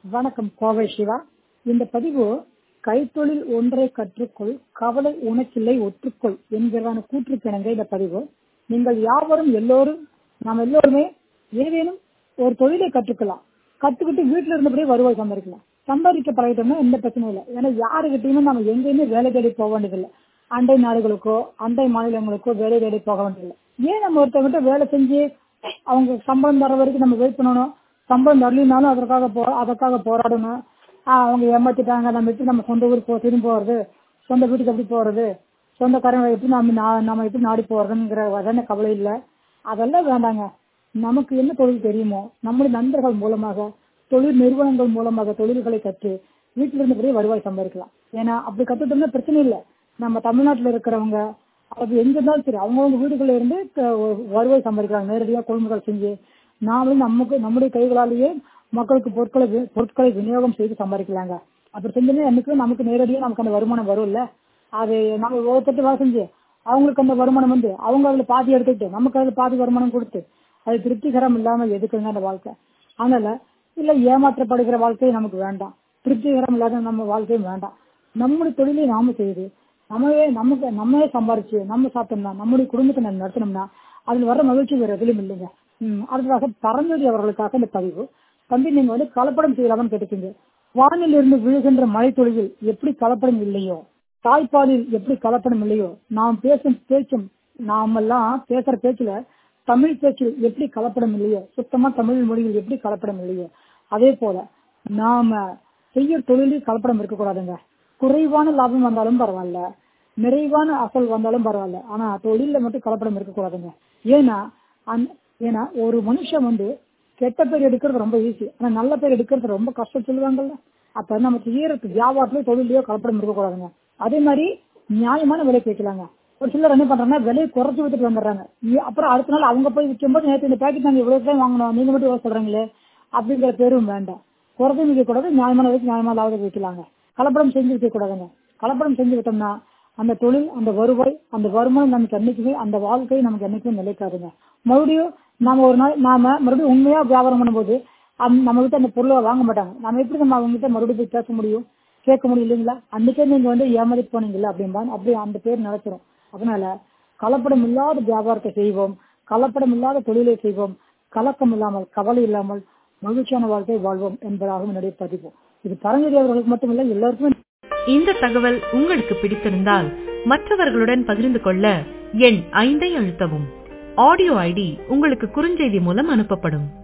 வணக்கம் கோவை சிவா இந்த பதிவு கைத்தொழில் ஒன்றை கற்றுக்கொள் கவலை உனக்கில்லை ஒற்றுக்கொள் என்கிறதான கூற்றுக்கிணங்க இந்த பதிவு நீங்கள் யாவரும் எல்லோரும் நாம் எல்லோருமே ஏதேனும் ஒரு தொழிலை கற்றுக்கலாம் கத்துக்கிட்டு வீட்டுல இருந்தபடியே வருவாய் சம்பாதிக்கலாம் சம்பாதிக்க பழகிட்டோம்னா எந்த பிரச்சனையும் இல்லை ஏன்னா யாருக்கிட்டையுமே நம்ம எங்கேயுமே வேலை தேடி போக வேண்டியதில்லை அண்டை நாடுகளுக்கோ அண்டை மாநிலங்களுக்கோ வேலை தேடி போக வேண்டியதில்லை ஏன் நம்ம ஒருத்தவங்கிட்ட வேலை செஞ்சு அவங்க சம்பளம் தர வரைக்கும் நம்ம வெயிட் பண்ணணும் சம்பளம் தரலினாலும் அதற்காக போ அதற்காக போராடணும் ஆஹ் அவங்க ஏமாத்திட்டாங்க நம்ம எப்படி நம்ம சொந்த ஊருக்கு போ திரும்பி போறது சொந்த வீட்டுக்கு எப்படி போறது சொந்தக்காரங்க எப்படி நம்ம நா- நம்ம எப்படி நாடி போறதுங்கிற வதன கவலை இல்லை அதெல்லாம் வேண்டாங்க நமக்கு என்ன தொழில் தெரியுமோ நம்முடைய நண்பர்கள் மூலமாக தொழில் நிறுவனங்கள் மூலமாக தொழில்களை கற்று வீட்டில இருந்தபடியே வருவாய் சம்பாதிக்கலாம் ஏன்னா அப்படி கத்துட்டோம்னா பிரச்சனை இல்லை நம்ம தமிழ்நாட்டுல இருக்கிறவங்க அது எங்க இருந்தாலும் சரி அவங்கவுங்க வீடுகள்ல இருந்து க- வருவாய் சம்பாதிக்கிறாங்க நேரடியா கொள்முதல் செஞ்சு நாமளும் நமக்கு நம்முடைய கைகளாலேயே மக்களுக்கு பொருட்களை வி- பொருட்களை விநியோகம் செய்து சம்பாதிக்கலாங்க அப்படி செஞ்சோம்னா என்னைக்கும் நமக்கு நேரடியா நமக்கு அந்த வருமானம் வரும்ல அது நம்ம ஒவ்வொருத்தட்டு வேலை செஞ்சு அவங்களுக்கு அந்த வருமானம் வந்து அவங்க அதுல பாதி எடுத்துக்கிட்டு நமக்கு அதுல பாதி வருமானம் கொடுத்து அது திருப்திகரம் இல்லாம எதுக்குங்க அந்த வாழ்க்கை அதனால இல்ல ஏமாற்றப்படுகிற வாழ்க்கை நமக்கு வேண்டாம் திருப்திகரம் இல்லாத நம்ம வாழ்க்கையும் வேண்டாம் நம்முடைய தொழிலை நாம செய்து நம்மளே நமக்கு நம்மளே சம்பாரிச்சு நம்ம சாப்பிட்டோம்னா நம்முடைய குடும்பத்தை நம்ம நடத்தினோம்னா அதுல வர மகிழ்ச்சி வேற எதிலும் இல்லைங்க ம், அடுத்ததாக பரஞ்சோதி அவர்களுக்காக இந்த பதிவு தம்பி நீங்க வந்து கலப்படம் செய்யலாம்னு கேட்டுக்கீங்க வானில் இருந்து விழுகின்ற மழை தொழிலில் எப்படி கலப்படம் இல்லையோ தாய்ப்பாலில் எப்படி கலப்படம் இல்லையோ நாம் பேசும் பேச்சும் நாமெல்லாம் பேசுற பேச்சுல தமிழ் பேச்சில் எப்படி கலப்படம் இல்லையோ சுத்தமா தமிழ் மொழியில் எப்படி கலப்படம் இல்லையோ அதே போல நாம செய்ய தொழிலில் கலப்படம் இருக்கக்கூடாதுங்க குறைவான லாபம் வந்தாலும் பரவாயில்ல நிறைவான அசல் வந்தாலும் பரவாயில்ல ஆனா தொழில மட்டும் கலப்படம் இருக்கக்கூடாதுங்க ஏன்னா அந்த- ஏன்னா ஒரு மனுஷன் வந்து கெட்ட பேர் எடுக்கிறது ரொம்ப ஈஸி ஆனா நல்ல பேர் எடுக்கிறது ரொம்ப கஷ்டம் சொல்லுவாங்கல்ல அப்ப நம்ம செய்யறது வியாபாரத்திலயோ தொழிலையோ கலப்படம் இருக்கக்கூடாதுங்க அதே மாதிரி நியாயமான விலை கேட்கலாங்க ஒரு சிலர் என்ன பண்றாங்கன்னா விலையை குறைச்சு வித்துட்டு வந்துடுறாங்க இ- அப்புறம் அடுத்த நாள் அவங்க போய் விற்கும்போது நேற்று இந்த பேக்கெட் நாங்க இவ்வளவு தான் வாங்கணும் நீங்க மட்டும் இவ்வளவு சொல்றீங்களே அப்படிங்கிற பேரும் வேண்டாம் குறைச்சும் விற்க கூடாது நியாயமான விலைக்கு நியாயமான லாபத்துக்கு விற்கலாங்க கலப்படம் செஞ்சு விற்க கூடாதுங்க கலப்படம் செஞ்சு விட்டோம்னா அந்த தொழில் அந்த வருவாய் அந்த வருமானம் நமக்கு என்னைக்குமே அந்த வாழ்க்கை நமக்கு என்னைக்குமே நிலைக்காதுங்க மறுபடியும் நாம ஒரு நாள் நாம மறுபடியும் உண்மையா வியாபாரம் பண்ணும்போது அந்த- நம்ம கிட்ட அந்த பொருளை வாங்க மாட்டாங்க நம்ம எப்படி நம்ம அவங்க கிட்ட மறுபடியும் போய் பேச முடியும் கேட்க முடியும் இல்லைங்களா அன்னைக்கே நீங்க வந்து ஏமாறி போனீங்கல்ல அப்படின்பா அப்படியே அந்த பேர் நடக்கிறோம் அதனால கலப்படம் இல்லாத வியாபாரத்தை செய்வோம் கலப்படம் இல்லாத தொழிலை செய்வோம் கலக்கம் இல்லாமல் கவலை இல்லாமல் மகிழ்ச்சியான வாழ்க்கை வாழ்வோம் என்பதாகவும் என்னுடைய பதிவு இது பரஞ்சோதி அவர்களுக்கு மட்டுமில்லை எல்லாருக்குமே இந்த தகவல் உங்களுக்கு பிடித்திருந்தால் மற்றவர்களுடன் பகிர்ந்து கொள்ள எண் ஐந்தை அழுத்தவும் ஆடியோ ஐடி உங்களுக்கு குறுஞ்செய்தி மூலம் அனுப்பப்படும்